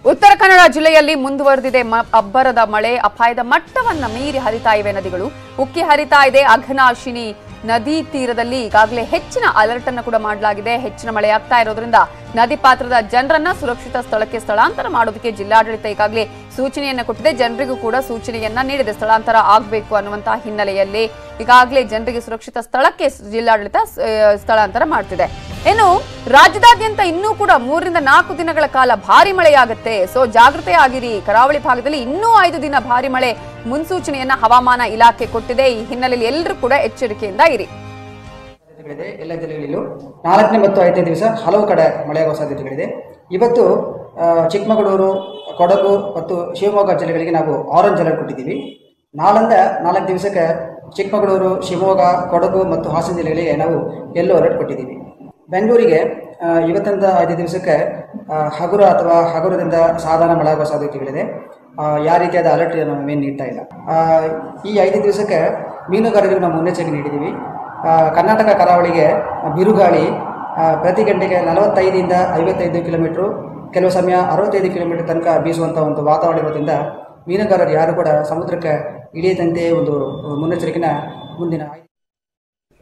ಉತ್ತರ ಕನ್ನಡ ಜಿಲ್ಲೆಯಲ್ಲಿ ಮುಂದುವರೆದಿದೆ ಮ- ಅಬ್ಬರದ ಮಳೆ ಅಪಾಯದ ಮಟ್ಟವನ್ನ ಮೀರಿ ಹರಿತಾ ಇವೆ ನದಿಗಳು ಉಕ್ಕಿ ಹರಿತಾ ಇದೆ ಅಘನಾಶಿನಿ ನದಿ ತೀರದಲ್ಲಿ ಈಗಾಗಲೇ ಹೆಚ್ಚಿನ ಅಲರ್ಟ್ ಅನ್ನು ಕೂಡ ಮಾಡಲಾಗಿದೆ ಹೆಚ್ಚಿನ ಮಳೆ ಆಗ್ತಾ ಇರೋದ್ರಿಂದ ನದಿ ಪಾತ್ರದ ಜನರನ್ನ ಸುರಕ್ಷಿತ ಸ್ಥಳಕ್ಕೆ ಸ್ಥಳಾಂತರ ಮಾಡೋದಕ್ಕೆ ಜಿಲ್ಲಾಡಳಿತ ಈಗಾಗಲೇ ಸೂಚನೆಯನ್ನ ಕೊಟ್ಟಿದೆ ಜನರಿಗೂ ಕೂಡ ಸೂಚನೆಯನ್ನ ನೀಡಿದೆ ಸ್ಥಳಾಂತರ ಆಗಬೇಕು ಅನ್ನುವಂತಹ ಹಿನ್ನೆಲೆಯಲ್ಲಿ ಈಗಾಗಲೇ ಜನರಿಗೆ ಸುರಕ್ಷಿತ ಸ್ಥಳಕ್ಕೆ ಜಿಲ್ಲಾಡಳಿತ ಸ- ಸ್ಥಳಾಂತರ ಮಾಡ್ತಿದೆ ಇನ್ನು ರಾಜ್ಯದಾದ್ಯಂತ ಇನ್ನೂ ಕೂಡ ಮೂರರಿಂದ ನಾಲ್ಕು ದಿನಗಳ ಕಾಲ ಭಾರಿ ಮಳೆಯಾಗುತ್ತೆ ಸೊ ಜಾಗೃತೆ ಆಗಿರಿ ಕರಾವಳಿ ಭಾಗದಲ್ಲಿ ಇನ್ನೂ ಐದು ದಿನ ಭಾರಿ ಮಳೆ ಮುನ್ಸೂಚನೆಯನ್ನ ಹವಾಮಾನ ಇಲಾಖೆ ಕೊಟ್ಟಿದೆ ಈ ಹಿನ್ನೆಲೆಯಲ್ಲಿ ಎಲ್ಲರೂ ಕೂಡ ಎಚ್ಚರಿಕೆಯಿಂದ ಇರಿ ಸಾಧ್ಯತೆಗಳಿದೆ ಎಲ್ಲ ಜಿಲ್ಲೆಗಳಲ್ಲೂ ನಾಲ್ಕನೇ ಮತ್ತು ಐದನೇ ದಿವಸ ಹಲವು ಕಡೆ ಮಳೆಯಾಗುವ ಸಾಧ್ಯತೆಗಳಿದೆ ಇವತ್ತು ಆ, ಚಿಕ್ಕಮಗಳೂರು ಕೊಡಗು ಮತ್ತು ಶಿವಮೊಗ್ಗ ಜಿಲ್ಲೆಗಳಿಗೆ ನಾವು ಆರೆಂಜ್ ಅಲರ್ಟ್ ಕೊಟ್ಟಿದ್ದೀವಿ ನಾಳಿಂದ ನಾಲ್ಕು ದಿವಸಕ್ಕೆ ಚಿಕ್ಕಮಗಳೂರು ಶಿವಮೊಗ್ಗ ಕೊಡಗು ಮತ್ತು ಹಾಸನ ಜಿಲ್ಲೆಗಳಿಗೆ ನಾವು ಯೆಲ್ಲೋ ಅಲರ್ಟ್ ಕೊಟ್ಟಿದ್ದೀವಿ ಬೆಂಗಳೂರಿಗೆ ಆ, ಇವತ್ತಿಂದ ಐದು ದಿವಸಕ್ಕೆ ಆ, ಹಗುರ ಅಥವಾ ಹಗುರದಿಂದ ಸಾಧಾರಣ ಮಳೆಯಾಗುವ ಸಾಧ್ಯತೆಗಳಿದೆ ಆ, ಯಾವ ರೀತಿಯಾದ ಅಲರ್ಟ್ ನಾವೇನು ನೀಡ್ತಾ ಇಲ್ಲ ಆ, ಈ ಐದು ದಿವಸಕ್ಕೆ ಮೀನುಗಾರರಿಗೆ ನಾವು ಮುನ್ನೆಚ್ಚರಿಕೆ ನೀಡಿದ್ದೀವಿ ಆ, ಕರ್ನಾಟಕ ಕರಾವಳಿಗೆ ಬಿರುಗಾಳಿ ಆ, ಪ್ರತಿ ಗಂಟೆಗೆ ನಲವತ್ತೈದರಿಂದ ಐವತ್ತೈದು ಕಿಲೋಮೀಟ್ರು ಕೆಲವು ಸಮಯ ಅರವತ್ತೈದು ಕಿಲೋಮೀಟರ್ ತನಕ ಬೀಸುವಂಥ ಒಂದು ವಾತಾವರಣ ಇರೋದ್ರಿಂದ ಮೀನುಗಾರರು ಯಾರು ಕೂಡ ಸಮುದ್ರಕ್ಕೆ ಇಳಿಯದಂತೆ ಒಂದು ಮುನ್ನೆಚ್ಚರಿಕೆನ ಮುಂದಿನ